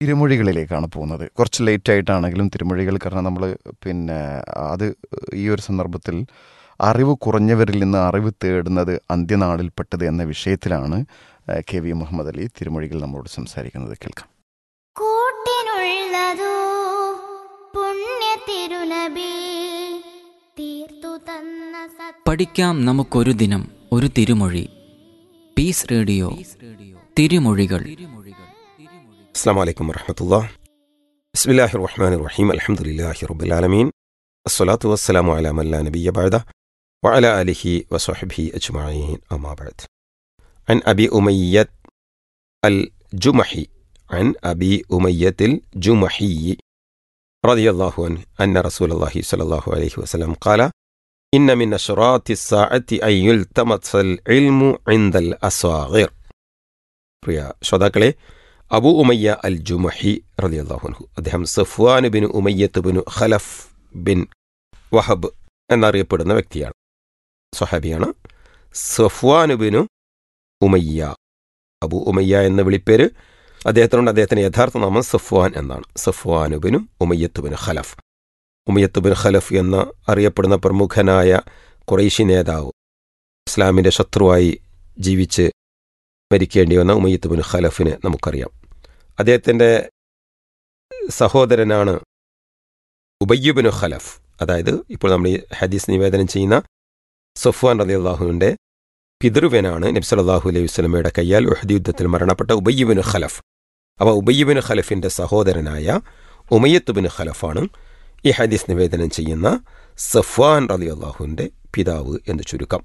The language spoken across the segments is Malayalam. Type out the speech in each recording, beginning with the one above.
തിരുമൊഴികളിലേക്കാണ് പോകുന്നത് കുറച്ച് ലേറ്റ് ആയിട്ടാണെങ്കിലും തിരുമൊഴികൾ കാരണം നമ്മൾ പിന്നെ അത് ഈ ഒരു സന്ദർഭത്തിൽ അറിവ് കുറഞ്ഞവരിൽ നിന്ന് അറിവ് തേടുന്നത് അന്ത്യനാളിൽപ്പെട്ടത് എന്ന വിഷയത്തിലാണ് ഏഹ്, കെ വി മുഹമ്മദ് അലി തിരുമൊഴികൾ നമ്മളോട് സംസാരിക്കുന്നത് കേൾക്കാം കൂട്ടിനുള്ളതോ പുണ്യ തിരുനബി തീർത്തു തന്ന സത് പഠിക്കാം നമുക്കൊരു ദിനം ഒരു തിരുമൊഴി പീസ് റേഡിയോ തിരുമൊഴികൾ السلام عليكم ورحمة الله بسم الله الرحمن الرحيم الحمد لله رب العالمين الصلاة والسلام على من لا نبي بعده وعلى آله وصحبه أجمعين أما بعد عن أبي أمية الجمحي عن أبي أمية الجمحي رضي الله عنه أن رسول الله صلى الله عليه وسلم قال إن من أشراط الساعة أن يلتمس العلم عند الأصاغر പ്രിയ ശ്രോതാക്കളെ അബു ഉമയ്യ അൽ ജുമഹി റലിയല്ലാഹുൻഹു അദ്ദേഹം Safwan bin Umayya bin Khalaf bin Wahab എന്നറിയപ്പെടുന്ന വ്യക്തിയാണ് സ്വഹാബിയാണ് സഫ്വാൻ ബിനു ഉമയ്യ അബു ഉമയ്യ എന്ന വിളിപ്പേര് അദ്ദേഹത്തിനുണ്ട് അദ്ദേഹത്തിന്റെ യഥാർത്ഥ നാമം സഫ്വാൻ എന്നാണ് Safwan bin Umayya bin Khalaf Umayya bin Khalaf എന്ന അറിയപ്പെടുന്ന പ്രമുഖനായ കുറേശി നേതാവ് ഇസ്ലാമിന്റെ ശത്രുവായി ജീവിച്ച് മരിക്കേണ്ടി വന്ന ഉമയ്യത്ത് ബിൻ ഖലഫിനെ നമുക്കറിയാം അദ്ദേഹത്തിൻ്റെ സഹോദരനാണ് ഉബയ്യുബിന് ഖലഫ് അതായത് ഇപ്പോൾ നമ്മൾ ഈ ഹദീസ് നിവേദനം ചെയ്യുന്ന സഫ്വാൻ റലി അള്ളാഹുവിൻ്റെ പിതൃവനാണ് നബ്സലാഹു അലൈഹി വസ്ലമയുടെ കയ്യാൽ ഉഹദ് യുദ്ധത്തിൽ മരണപ്പെട്ട ഉബയ്യുബിന് ഖലഫ് അപ്പോൾ ഉബയ്യുബിന് ഖലഫിൻ്റെ സഹോദരനായ ഉമയ്യത്ത് ബിൻ ഖലഫാണ് ഈ ഹദീസ് നിവേദനം ചെയ്യുന്ന സഫ്വാൻ റലി അള്ളാഹുവിൻ്റെ പിതാവ് എന്ന് ചുരുക്കം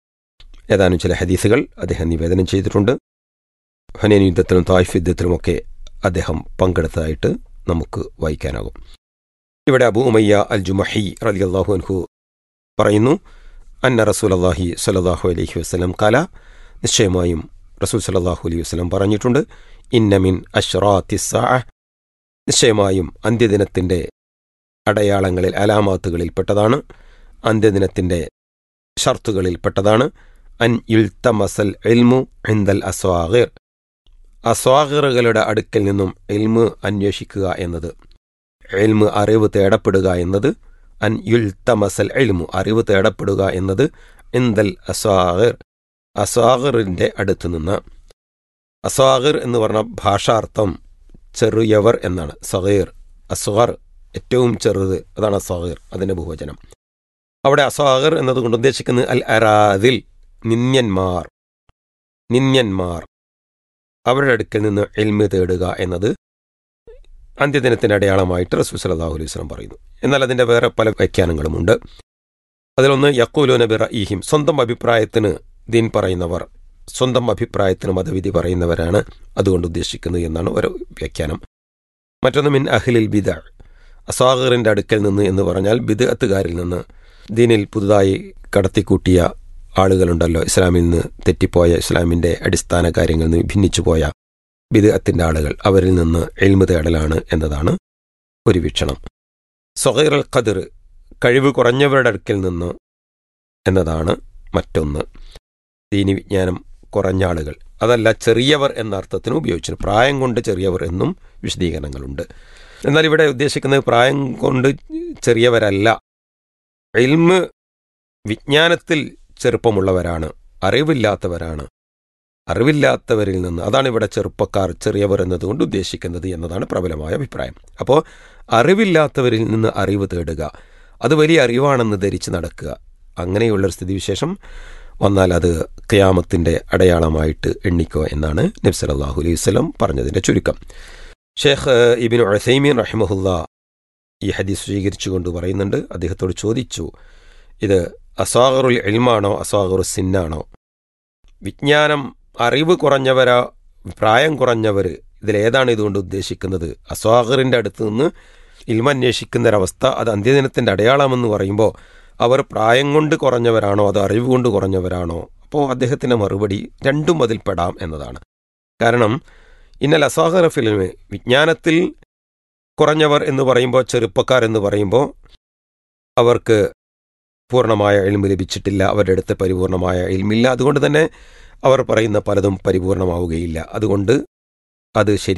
ഏതാനും ചില ഹദീസുകൾ അദ്ദേഹം നിവേദനം ചെയ്തിട്ടുണ്ട് ഹനേൻ യുദ്ധത്തിലും തായ്ഫ് യുദ്ധത്തിലുമൊക്കെ അദ്ദേഹം പങ്കെടുത്തതായിട്ട് നമുക്ക് വായിക്കാനാകും ഇവിടെ അബു ഉമയ്യ അൽ ജുമഹി റലി അള്ളാഹു അൻഹു പറയുന്നു അന്ന റസൂൽ അള്ളാഹി സലാഹു അലൈഹി വസ്ലം കാല നിശ്ചയമായും റസൂൽ സലാഹു അലൈഹി വസ്ലം പറഞ്ഞിട്ടുണ്ട് ഇന്നമിൻ അഷ്റാത്തിസാ നിശ്ചയമായും അന്ത്യദിനത്തിൻ്റെ അടയാളങ്ങളിൽ അലാമാത്തുകളിൽ പെട്ടതാണ് അന്ത്യദിനത്തിൻ്റെ ഷർത്തുകളിൽ പെട്ടതാണ് അൻ യുൽത്തമസൽ എൽമു എന്തൽ അസ്വാഹിർ അസ്വാഹിറുകളുടെ അടുക്കൽ നിന്നും എൽമ് അന്വേഷിക്കുക എന്നത് എൽമ് അറിവ് തേടപ്പെടുക എന്നത് അൻ യുൽത്തമസൽ എൽമു അറിവ് തേടപ്പെടുക എന്നത് എന്തൽ അസ്വാഹിർ അസ്വാഹിറിൻ്റെ അടുത്ത് നിന്ന് അസ്വാഹിർ എന്ന് പറഞ്ഞ ഭാഷാർത്ഥം ചെറിയവർ എന്നാണ് സഹീർ അസ്വർ ഏറ്റവും ചെറുത് അതാണ് അസ്വാഹിർ അതിൻ്റെ ബഹുവചനം അവിടെ അസ്വാഹിർ എന്നതുകൊണ്ട് ഉദ്ദേശിക്കുന്നത് അൽ അറാദിൽ നിന്യന്മാർ നിന്യന്മാർ അവരുടെ അടുക്കൽ നിന്ന് എൽമ് തേടുക എന്നത് അന്ത്യദിനത്തിൻ്റെ അടയാളമായിട്ട് റസൂൽ സലാഹു അലൈഹി വസ്ലം പറയുന്നു എന്നാൽ അതിൻ്റെ വേറെ പല വ്യാഖ്യാനങ്ങളുമുണ്ട് അതിലൊന്ന് യക്കൂലു നബിറ ഈഹിം സ്വന്തം അഭിപ്രായത്തിന് ദീൻ പറയുന്നവർ സ്വന്തം അഭിപ്രായത്തിന് മതവിധി പറയുന്നവരാണ് അതുകൊണ്ട് ഉദ്ദേശിക്കുന്നത് എന്നാണ് ഒരു വ്യാഖ്യാനം മറ്റൊന്ന് മിൻ അഹ്ലിൽ ബിദ അസാഗറിൻ്റെ അടുക്കൽ നിന്ന് എന്ന് പറഞ്ഞാൽ ബിദഅത്തുകാരിൽ നിന്ന് ദീനിൽ പുതുതായി കടത്തിക്കൂട്ടിയ ആളുകളുണ്ടല്ലോ ഇസ്ലാമിൽ നിന്ന് തെറ്റിപ്പോയ ഇസ്ലാമിൻ്റെ അടിസ്ഥാന കാര്യങ്ങളിൽ നിന്ന് ഭിന്നിച്ചു പോയ ബിദഅത്തിൻ്റെ ആളുകൾ അവരിൽ നിന്ന് എൽമു തേടലാണ് എന്നതാണ് ഒരു വീക്ഷണം സൊഹൈർ അൽ ഖദർ കഴിവ് കുറഞ്ഞവരുടെ അടുക്കൽ നിന്ന് എന്നതാണ് മറ്റൊന്ന് ദീനി വിജ്ഞാനം കുറഞ്ഞ ആളുകൾ അതല്ല ചെറിയവർ എന്ന അർത്ഥത്തിന് ഉപയോഗിച്ചു പ്രായം കൊണ്ട് ചെറിയവർ എന്നും വിശദീകരണങ്ങളുണ്ട് എന്നാൽ ഇവിടെ ഉദ്ദേശിക്കുന്നത് പ്രായം കൊണ്ട് ചെറിയവരല്ല എൽമ് വിജ്ഞാനത്തിൽ ചെറുപ്പമുള്ളവരാണ് അറിവില്ലാത്തവരാണ് അറിവില്ലാത്തവരിൽ നിന്ന് അതാണ് ഇവിടെ ചെറുപ്പക്കാർ ചെറിയവർ എന്നതുകൊണ്ട് ഉദ്ദേശിക്കുന്നത് എന്നതാണ് പ്രബലമായ അഭിപ്രായം അപ്പോൾ അറിവില്ലാത്തവരിൽ നിന്ന് അറിവ് തേടുക അത് വലിയ അറിവാണെന്ന് ധരിച്ച് നടക്കുക അങ്ങനെയുള്ളൊരു സ്ഥിതിവിശേഷം വന്നാൽ അത് ഖിയാമത്തിൻ്റെ അടയാളമായിട്ട് എണ്ണിക്കോ എന്നാണ് നബ്സൽ അള്ളാഹു അലൈഹി വസ്ലം പറഞ്ഞതിൻ്റെ ചുരുക്കം ഷേഖ് ഇബിൻ ഉസൈമീൻ റഹിമഹുല്ല ഈ ഹദീസ് സ്വീകരിച്ചുകൊണ്ട് പറയുന്നുണ്ട് അദ്ദേഹത്തോട് ചോദിച്ചു ഇത് അസ്വാഗറുൽ എൽമാണോ അസ്വാഗറു സിന്നാണോ വിജ്ഞാനം അറിവ് കുറഞ്ഞവരാ പ്രായം കുറഞ്ഞവർ ഇതിലേതാണ് ഇതുകൊണ്ട് ഉദ്ദേശിക്കുന്നത് അസ്വാഗറിൻ്റെ അടുത്ത് നിന്ന് ഇൽമന്വേഷിക്കുന്നൊരവസ്ഥ അത് അന്ത്യദിനത്തിൻ്റെ അടയാളമെന്ന് പറയുമ്പോൾ അവർ പ്രായം കൊണ്ട് കുറഞ്ഞവരാണോ അതോ അറിവ് കൊണ്ട് കുറഞ്ഞവരാണോ അപ്പോൾ അദ്ദേഹത്തിൻ്റെ മറുപടി രണ്ടും അതിൽ പെടാം എന്നതാണ് കാരണം ഇന്നൽ അസ്വാഗറ ഫിലിമ് വിജ്ഞാനത്തിൽ കുറഞ്ഞവർ എന്ന് പറയുമ്പോൾ ചെറുപ്പക്കാർ എന്ന് പറയുമ്പോൾ അവർക്ക് പൂർണ്ണമായ എൽമ് ലഭിച്ചിട്ടില്ല അവരുടെ അടുത്ത് പരിപൂർണമായ എൽമില്ല അതുകൊണ്ട് തന്നെ അവർ പറയുന്ന പലതും പരിപൂർണമാവുകയില്ല അതുകൊണ്ട് അത് ശരി